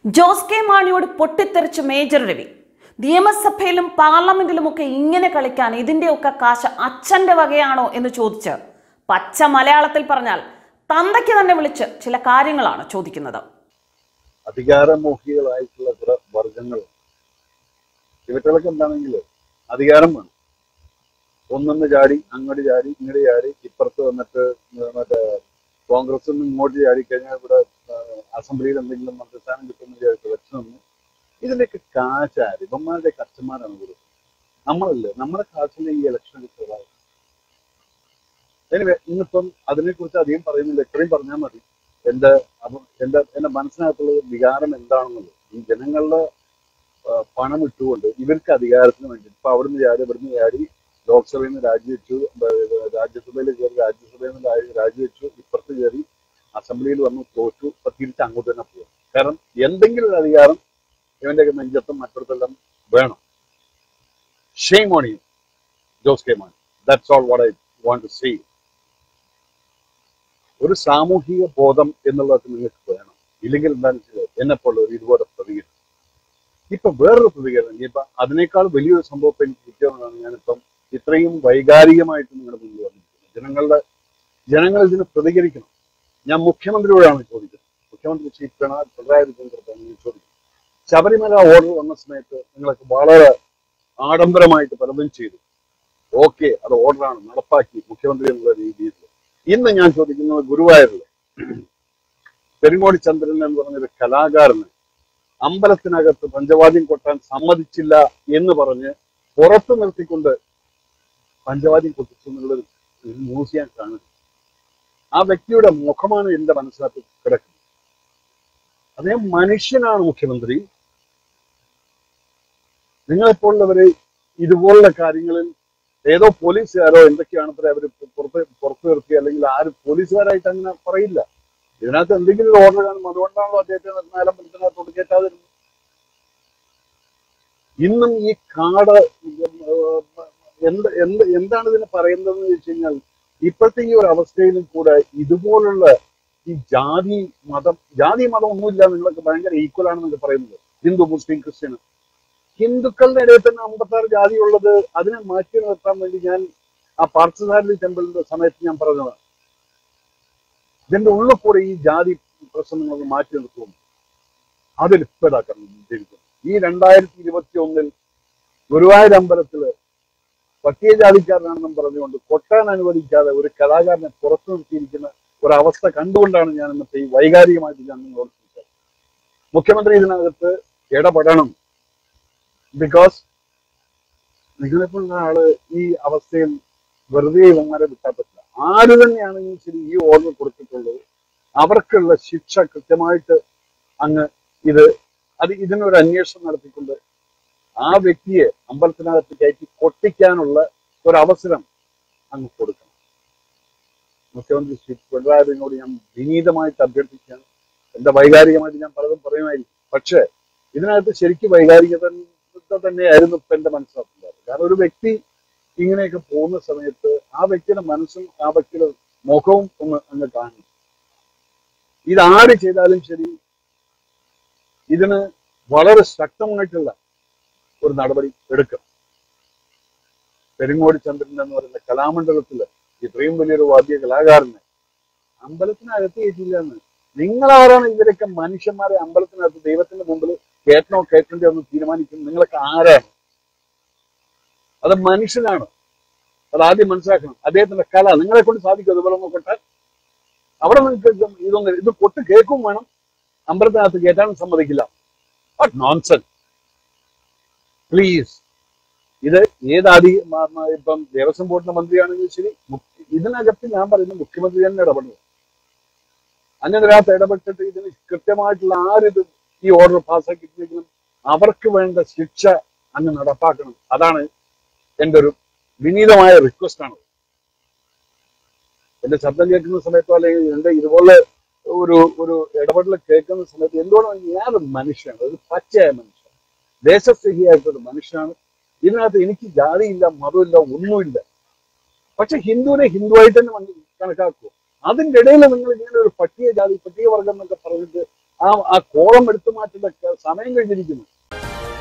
Jose K മാണിയോട് പൊട്ടിത്തെറിച്ച് major Ravi നിയമസഭയിലും പാർലമെന്റിലുമൊക്കെ ഇങ്ങനെ കളിക്കാൻ ഇതിന്റെയൊക്കെ കാശ് അച്ഛന്റെ വകയാണോ എന്ന് ചോദിച്ച് പച്ച മലയാളത്തിൽ പറഞ്ഞാൽ തന്തയ്ക്ക് തന്നെ വിളിച്ച് ചില കാര്യങ്ങളാണ് ചോദിക്കുന്നത് അധികാരമോഹികളായിട്ടുള്ള കുറെ വർഗങ്ങൾ ഇവറ്റകളൊക്കെ എന്താണെങ്കിൽ അധികാരം വേണം ഒന്നൊന്ന് ചാടി അങ്ങോട്ട് ചാടി ഇങ്ങോട്ട് ചാടി ഇപ്പുറത്ത് വന്നിട്ട് മറ്റേ കോൺഗ്രസ് നിന്ന് ഇങ്ങോട്ട് ചാടി കഴിഞ്ഞാൽ ഇവിടെ ആ, അസംബ്ലിയിൽ എന്തെങ്കിലും മന്ത്രിസ്ഥാനം കിട്ടുന്ന വിചാരിച്ച് വെച്ച് നിന്ന് ഇതിന്റെയൊക്കെ കാശാര് ഇവന്മാരുടെ കച്ചന്മാരാണ് ഇവര് നമ്മളല്ലേ നമ്മുടെ കാശിലെ ഈ ഇലക്ഷൻ കിട്ടുന്നത് എനിവേ ഇന്നിപ്പം അതിനെക്കുറിച്ച് അധികം പറയുന്നില്ല ഇത്രയും പറഞ്ഞാൽ മതി എന്റെ അപ്പൊ എന്റെ എന്റെ മനസ്സിനകത്തുള്ള വികാരം എന്താണെന്നുള്ളത് ഈ ജനങ്ങളുടെ ആ, പണം ഇട്ടുകൊണ്ട് ഇവർക്ക് അധികാരത്തിന് വേണ്ടി ഇപ്പൊ അവിടുന്ന് ചാടി ഇവിടുന്ന് ചാടി ലോക്സഭയിൽ നിന്ന് രാജിവെച്ചു ബ- രാജ്യസഭയിൽ കയറി രാജ്യസഭയിൽ നിന്ന് രാജി- രാജിവെച്ചു ഇപ്പുറത്ത് കയറി അസംബ്ലിയിൽ വന്നു തോറ്റു ഇപ്പൊ തിരിച്ച് അങ്ങോട്ട് തന്നെ പോകും കാരണം എന്തെങ്കിലും ഒരു അധികാരം ഇവന്റെ നെഞ്ചത്തും മറ്റൊരുത്തെല്ലാം വേണം shame on you Jose K man that's all what I want to see ഒരു സാമൂഹിക ബോധം എന്നുള്ളത് നിങ്ങൾക്ക് വേണം ഇല്ലെങ്കിൽ എന്താണെന്ന് വെച്ചാൽ എന്നെ പോലെ ഒരു ഇതുപോലെ പ്രതികരണം ഇപ്പൊ വേറൊരു പ്രതികരണം ഇനിയിപ്പൊ അതിനേക്കാൾ വലിയൊരു സംഭവം ഇപ്പൊ എനിക്ക് കിട്ടിയതാണ് ഞാനിപ്പം ഇത്രയും വൈകാരികമായിട്ട് നിങ്ങളുടെ മുന്നിൽ വന്നിരിക്കുന്നത് ജനങ്ങളുടെ ജനങ്ങൾ ഇതിന് പ്രതികരിക്കണം ഞാൻ മുഖ്യമന്ത്രിയോടാണ് ചോദിക്കുന്നത് മുഖ്യമന്ത്രി ശ്രീ പിണറായി പിണറായി വിജയൻ ഞാൻ ചോദിക്കുന്നത് ശബരിമല ഓർഡർ വന്ന സമയത്ത് നിങ്ങൾക്ക് വളരെ ആഡംബരമായിട്ട് പലതും ചെയ്തു ഓക്കെ അത് ഓർഡറാണ് നടപ്പാക്കി മുഖ്യമന്ത്രി എന്നുള്ള രീതിയിൽ ഇന്ന് ഞാൻ ചോദിക്കുന്നത് ഗുരുവായൂരിൽ പെരുങ്ങോടി ചന്ദ്രൻ എന്ന് പറഞ്ഞൊരു കലാകാരന് അമ്പലത്തിനകത്ത് പഞ്ചവാദ്യം കൊട്ടാൻ സമ്മതിച്ചില്ല എന്ന് പറഞ്ഞ് പുറത്തു നിർത്തിക്കൊണ്ട് പഞ്ചവാദ്യം കൊട്ടിച്ചു എന്നുള്ളൊരു ഒരു ന്യൂസ് ഞാൻ കാണുന്നു ആ വ്യക്തിയുടെ മുഖമാണ് എന്റെ മനസ്സിനകത്ത് കിടക്കുന്നത് അദ്ദേഹം മനുഷ്യനാണ് മുഖ്യമന്ത്രി നിങ്ങളെപ്പോലുള്ളവര് ഇതുപോലുള്ള കാര്യങ്ങളിൽ ഏതോ പോലീസുകാരോ എന്തൊക്കെയാണ് അത്ര അവർ പുറത്ത് പുറത്തു നിർത്തി അല്ലെങ്കിൽ ആരും പോലീസുകാരായിട്ട് അങ്ങനെ പറയില്ല ഇതിനകത്ത് എന്തെങ്കിലും ഒരു ഓർഡർ കാണും അതുകൊണ്ടാണല്ലോ അദ്ദേഹത്തെ നിർണാലമ്പലത്തിനകത്ത് ഒടുക്കേറ്റാതിരുന്നത് ഇന്നും ഈ കാട് എന്ത് എന്ത് എന്താണ് ഇതിന് പറയുന്നതെന്ന് വെച്ച് കഴിഞ്ഞാൽ ഇപ്പോഴത്തെ ഈ ഒരു അവസ്ഥയിലും കൂടെ ഇതുപോലുള്ള ഈ ജാതി മതം ജാതി മതം ഒന്നുമില്ല നിങ്ങളൊക്കെ ഭയങ്കര ഈക്വൽ ആണെന്നൊക്കെ പറയുന്നത് ഹിന്ദു മുസ്ലിം ക്രിസ്ത്യൻ ഹിന്ദുക്കളുടെ ഇടയിൽ തന്നെ അമ്പത്താറ് ജാതി ഉള്ളത് അതിനെ മാറ്റി നിർത്താൻ വേണ്ടി ഞാൻ ആ പാർത്ഥസാരഥി ടെമ്പിളിന്റെ സമയത്ത് ഞാൻ പറഞ്ഞതാണ് ഇതിന്റെ ഉള്ളിൽ കൂടെ ഈ ജാതി പ്രശ്നങ്ങൾ മാറ്റി നിർത്തുന്നു അതിൽ ഇപ്പതാക്കണം ഉദ്ദേശിക്കുന്നത് ഈ രണ്ടായിരത്തി ഇരുപത്തി ഒന്നിൽ ഗുരുവായൂർ അമ്പലത്തില് പട്ടികജാതിക്കാരനാണെന്നും പറഞ്ഞുകൊണ്ട് കൊട്ടാൻ അനുവദിക്കാതെ ഒരു കലാകാരനെ പുറത്തു നിർത്തിയിരിക്കുന്ന ഒരവസ്ഥ കണ്ടുകൊണ്ടാണ് ഞാൻ ഇന്നത്തെ ഈ വൈകാരികമായിട്ട് ഞാൻ നിങ്ങളോട് സംസാരിച്ചത് മുഖ്യമന്ത്രി ഇതിനകത്ത് ഇടപെടണം ബിക്കോസ് നിങ്ങളെപ്പോലുള്ള ആള് ഈ അവസ്ഥയിൽ വെറുതെ ഇവന്മാരെ വിട്ടാൽ പറ്റില്ല ആര് തന്നെയാണെങ്കിലും ശരി ഈ ഓർഡർ കൊടുത്തിട്ടുള്ളത് അവർക്കുള്ള ശിക്ഷ കൃത്യമായിട്ട് അങ്ങ് ഇത് അത് ഇതിനൊരു അന്വേഷണം നടത്തിക്കൊണ്ട് ആ വ്യക്തിയെ അമ്പലത്തിനകത്ത് കയറ്റി പൊട്ടിക്കാനുള്ള ഒരു അവസരം അങ്ങ് കൊടുക്കണം മുഖ്യമന്ത്രി ശ്രീ പിണറായി വിജയനോട് ഞാൻ വിനീതമായിട്ട് അഭ്യർത്ഥിക്കുകയാണ് എന്റെ വൈകാരികമായിട്ട് ഞാൻ പലതും പറയുമായിരിക്കും പക്ഷേ ഇതിനകത്ത് ശരിക്കും വൈകാരികത തന്നെയായിരുന്നു ഇപ്പൊ എന്റെ മനസ്സിലാക്കുന്നത് കാരണം ഒരു വ്യക്തി ഇങ്ങനെയൊക്കെ പോകുന്ന സമയത്ത് ആ വ്യക്തിയുടെ മനസ്സും ആ വ്യക്തിയുടെ മുഖവും ഒന്ന് അങ്ങ് കാണും ഇത് ആര് ചെയ്താലും ശരി ഇതിന് വളരെ ശക്തമായിട്ടുള്ള ഒരു നടപടി എടുക്കണം പെരുങ്ങോടി ചന്ദ്രൻ എന്ന് പറയുന്ന കലാമണ്ഡലത്തില് ഇത്രയും വലിയൊരു വാദ്യ കലാകാരനെ അമ്പലത്തിനകത്ത് കയറ്റില്ല എന്ന് നിങ്ങളാരാണ് ഇവരൊക്കെ മനുഷ്യന്മാരെ അമ്പലത്തിനകത്ത് ദൈവത്തിന്റെ മുമ്പിൽ കേട്ടണോ കേട്ടണ്ടോ എന്ന് തീരുമാനിക്കും നിങ്ങളൊക്കെ ആരാണ് അത് മനുഷ്യനാണ് അത് ആദ്യം മനസ്സിലാക്കണം അദ്ദേഹത്തിന്റെ കല നിങ്ങളെ കൊണ്ട് സാധിക്കും അതുപോലെ ഒന്ന് കൊട്ടാൻ അവിടെ നിങ്ങൾക്ക് ഇതൊന്നും ഇത് കൊട്ട് കേൾക്കും വേണം അമ്പലത്തിനകത്ത് കയറ്റാനും സമ്മതിക്കില്ല ബട്ട് നോൺസൺ പ്ലീസ് ഇത് ഏതാദി മ- മ- ഇപ്പം ദേവസ്വം ബോർഡിന്റെ മന്ത്രിയാണെങ്കിലും ശരി മുഖ്യ- ഇതിനകത്ത് ഞാൻ പറയുന്നത് മുഖ്യമന്ത്രി തന്നെ ഇടപെടുന്നു അതിനകത്ത് ഇടപെട്ടിട്ട് ഇതിന് കൃത്യമായിട്ടുള്ള ആരിത് ഈ ഓർഡർ പാസ്സാക്കിയിട്ടിരിക്കണം അവർക്ക് വേണ്ട ശിക്ഷ അങ്ങ് നടപ്പാക്കണം അതാണ് എൻ്റെ ഒരു വിനീതമായ റിക്വസ്റ്റ് ആണ് എന്റെ ശബ്ദം കേൾക്കുന്ന സമയത്തോ അല്ലെങ്കിൽ എന്റെ ഇതുപോലെ ഒരു ഒരു ഇടപെടൽ കേൾക്കുന്ന സമയത്ത് എന്തുകൊണ്ടാണ് ഞാനൊരു മനുഷ്യനാണ് ഒരു പച്ചയായ മനുഷ്യൻ ദേശസ്നേഹിയായിട്ടൊരു മനുഷ്യനാണ് ഇതിനകത്ത് എനിക്ക് ജാതിയില്ല മതമില്ല ഒന്നുമില്ല പക്ഷെ ഹിന്ദുവിനെ ഹിന്ദുവായിട്ട് തന്നെ മന- കണക്കാക്കൂ അതിന്റെ ഇടയിൽ നിങ്ങൾ ഇങ്ങനെ ഒരു പട്ടിക ജാതി പട്ടിക വർഗം എന്നൊക്കെ പറഞ്ഞിട്ട് ആ ആ കോളം എടുത്തു മാറ്റുന്ന ക- സമയം കഴിഞ്ഞിരിക്കുന്നു